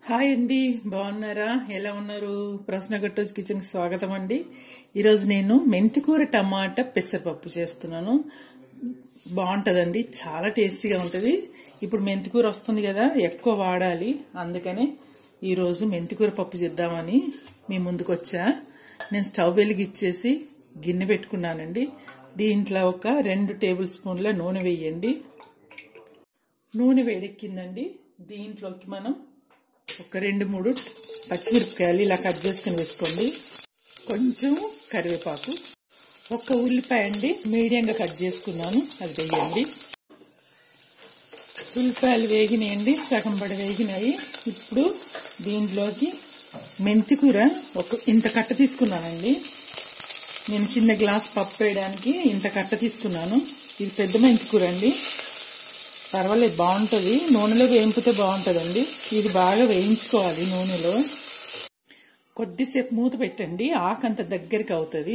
hi అండి బాగున్నారా ఎలా ఉన్నారు ప్రశ్న గట్టోజ్ కిచెన్ కి స్వాగతం అండి ఈరోజు నేను మెంతికూర టమాటా పెసరపప్పు చేస్తున్నాను బాగుంటదండి చాలా టేస్టీగా ఉంటది ఇప్పుడు మెంతికూర వస్తుంది కదా ఎక్కువ వాడాలి అందుకనే ఈరోజు మెంతికూర పప్పు చేద్దామని మీ ముందుకు వచ్చా నేను స్టవ్ వెలిగిచ్చేసి గిన్నె పెట్టుకున్నానండి దీంట్లో ఒక రెండు టేబుల్ స్పూన్ల నూనె వేయండి నూనె వేడెక్కిందండి దీంట్లోకి మనం ఒక రెండు మూడు పచ్చిమిరపకాయలు ఇలా కట్ చేసుకుని వేసుకోండి కొంచెం కరివేపాకు ఒక ఉల్లిపాయ అండి మీడియంగా కట్ చేసుకున్నాను అది వేయండి ఉల్లిపాయలు వేగినాయండి సగం పడి వేగినాయి ఇప్పుడు దీంట్లోకి మెంతికూర ఒక ఇంత కట్ట తీసుకున్నానండి నేను చిన్న గ్లాస్ పప్పు వేయడానికి ఇంత కట్ట తీసుకున్నాను ఇది పెద్ద మెంతికూర అండి పర్వాలేదు బాగుంటుంది నూనెలో వేయింపితే బాగుంటుందండి ఇది బాగా వేయించుకోవాలి నూనెలో కొద్దిసేపు మూత పెట్టండి ఆకంత దగ్గరికి అవుతుంది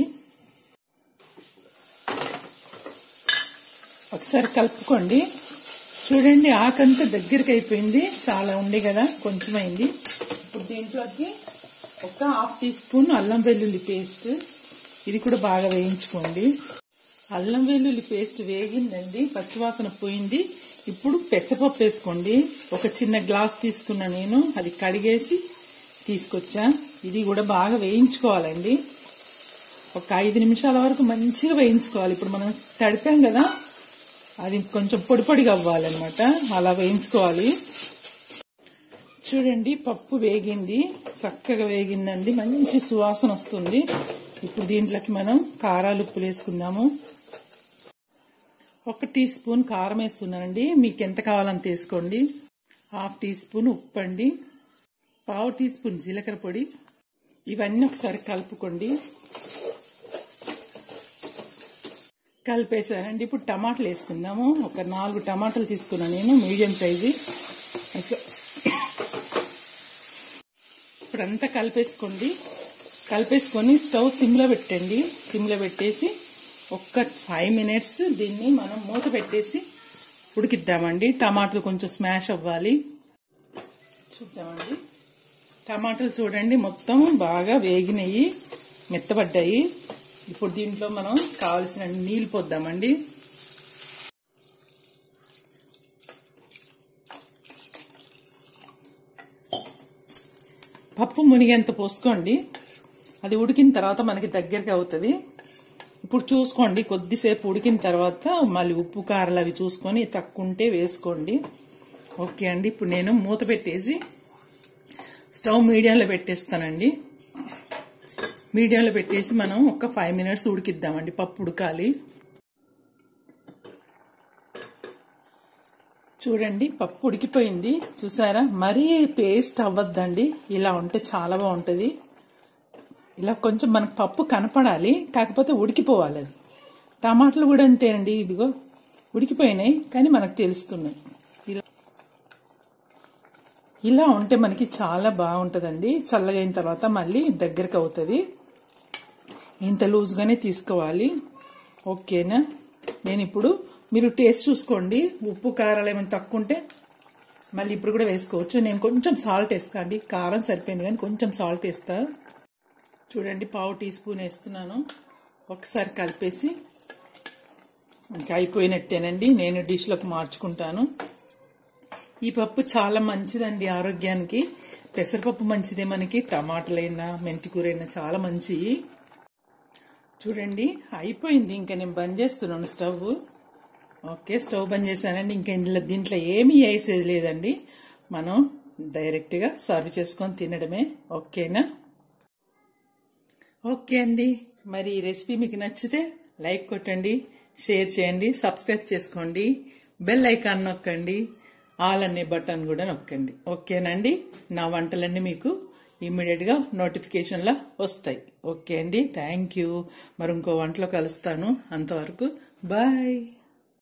ఒకసారి కలుపుకోండి చూడండి ఆకంత దగ్గరికి అయిపోయింది చాలా ఉంది కదా కొంచెం అయింది ఇప్పుడు దీంట్లోకి ఒక హాఫ్ టీ స్పూన్ అల్లం వెల్లుల్లి పేస్ట్ ఇది కూడా బాగా వేయించుకోండి అల్లం వెల్లుల్లి పేస్ట్ వేగిందండి పచ్చివాసన పోయింది ఇప్పుడు పెసరపప్పు వేసుకోండి ఒక చిన్న గ్లాస్ తీసుకున్నా నేను అది కడిగేసి తీసుకొచ్చా ఇది కూడా బాగా వేయించుకోవాలండి ఒక ఐదు నిమిషాల వరకు మంచిగా వేయించుకోవాలి ఇప్పుడు మనం తడిపాం కదా అది కొంచెం పొడి పొడిగా అవ్వాలన్నమాట అలా వేయించుకోవాలి చూడండి పప్పు వేగింది చక్కగా వేగిందండి మంచి సువాసన వస్తుంది ఇప్పుడు దీంట్లోకి మనం కారాలు ఉప్పులు వేసుకుందాము ఒక టీ స్పూన్ కారం వేస్తున్నానండి మీకు ఎంత కావాలంత వేసుకోండి హాఫ్ టీ స్పూన్ ఉప్పు అండి పావు టీ స్పూన్ జీలకర్ర పొడి ఇవన్నీ ఒకసారి కలుపుకోండి కలిపేసానండి ఇప్పుడు టమాటాలు వేసుకుందాము ఒక నాలుగు టమాటాలు తీసుకున్నాను నేను మీడియం సైజు ఇప్పుడంతా కలిపేసుకోండి కలిపేసుకొని స్టవ్ సిమ్లో పెట్టండి సిమ్లో పెట్టేసి ఒక్క ఫైవ్ మినిట్స్ దీన్ని మనం మూత పెట్టేసి ఉడికిద్దామండి టమాటాలు కొంచెం స్మాష్ అవ్వాలి చూద్దామండి టమాటాలు చూడండి మొత్తం బాగా వేగినాయి మెత్తబడ్డాయి ఇప్పుడు దీంట్లో మనం కావలసిన నీళ్ళు పోద్దామండి పప్పు మునిగేంత పోసుకోండి అది ఉడికిన తర్వాత మనకి దగ్గరికి అవుతుంది ఇప్పుడు చూసుకోండి కొద్దిసేపు ఉడికిన తర్వాత మళ్ళీ ఉప్పు కారాలు అవి చూసుకొని తక్కువ ఉంటే వేసుకోండి ఓకే అండి ఇప్పుడు నేను మూత పెట్టేసి స్టవ్ మీడియంలో పెట్టేస్తానండి మీడియంలో పెట్టేసి మనం ఒక ఫైవ్ మినిట్స్ ఉడికిద్దామండి పప్పు ఉడకాలి చూడండి పప్పు ఉడికిపోయింది చూసారా మరీ పేస్ట్ అవ్వద్దండి ఇలా ఉంటే చాలా బాగుంటుంది ఇలా కొంచెం మనకు పప్పు కనపడాలి కాకపోతే ఉడికిపోవాలి అది టమాటాలు కూడా అంతేనండి ఇదిగో ఉడికిపోయినాయి కానీ మనకు తెలుస్తున్నాయి ఇలా ఇలా ఉంటే మనకి చాలా బాగుంటుందండి చల్లగా అయిన తర్వాత మళ్ళీ దగ్గరకు అవుతుంది ఇంత లూజ్గానే తీసుకోవాలి ఓకేనా నేను ఇప్పుడు మీరు టేస్ట్ చూసుకోండి ఉప్పు కారాలు ఏమైనా తక్కువ ఉంటే మళ్ళీ ఇప్పుడు కూడా వేసుకోవచ్చు నేను కొంచెం సాల్ట్ వేస్తా అండి కారం సరిపోయింది కానీ కొంచెం సాల్ట్ వేస్తా చూడండి పావు టీ స్పూన్ వేస్తున్నాను ఒకసారి కలిపేసి ఇంకా అయిపోయినట్టేనండి నేను డిష్లోకి మార్చుకుంటాను ఈ పప్పు చాలా మంచిదండి ఆరోగ్యానికి పెసరపప్పు మంచిదే మనకి టమాటాలైనా మెంతికూరైనా చాలా మంచివి చూడండి అయిపోయింది ఇంకా నేను బంద్ చేస్తున్నాను స్టవ్ ఓకే స్టవ్ బంద్ చేశానండి ఇంకా ఇందులో దీంట్లో ఏమీ వేసేది లేదండి మనం డైరెక్ట్గా సర్వ్ చేసుకొని తినడమే ఓకేనా ఓకే అండి మరి ఈ రెసిపీ మీకు నచ్చితే లైక్ కొట్టండి షేర్ చేయండి సబ్స్క్రైబ్ చేసుకోండి బెల్ ఐకాన్ నొక్కండి ఆల్ అనే బటన్ కూడా నొక్కండి ఓకేనండి నా వంటలన్నీ మీకు ఇమ్మీడియట్గా నోటిఫికేషన్లా వస్తాయి ఓకే అండి థ్యాంక్ యూ మరి ఇంకో వంటలో కలుస్తాను అంతవరకు బాయ్